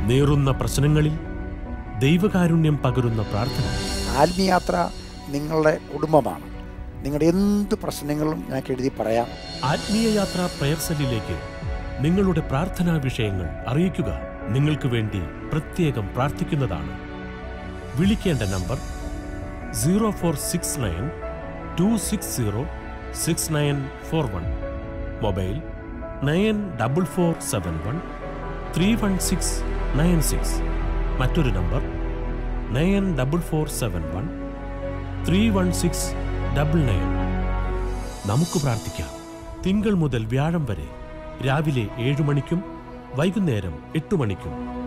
നീറുന്ന പ്രശ്നങ്ങളിൽ ദൈവകാരുണ്യം പകരുന്ന പ്രാർത്ഥന ആത്മീയാത്ര നിങ്ങളുടെ കുടുംബമാണ് നിങ്ങളുടെ എന്ത് പ്രശ്നങ്ങളും ഞങ്ങൾക്ക് എഴുതി പറയാം ആത്മീയ യാത്രാ പ്രയർ സെല്ലിലേക്ക് നിങ്ങളുടെ പ്രാർത്ഥനാ വിഷയങ്ങൾ അറിയിക്കുക നിങ്ങൾക്ക് വേണ്ടി പ്രത്യേകം പ്രാർത്ഥിക്കുന്നതാണ് വിളിക്കേണ്ട number zero four six nine two six zero six nine four one mobile nine double four seven one three one six nine six മറ്റൊരു number nine double four seven one three one six double nine നമുക്ക് പ്രാർത്ഥിക്കാം തിങ്കൾ മുതൽ വ്യാഴം വരെ രാവിലെ ഏഴു മണിക്കും വൈകുന്നേരം എട്ടു മണിക്കും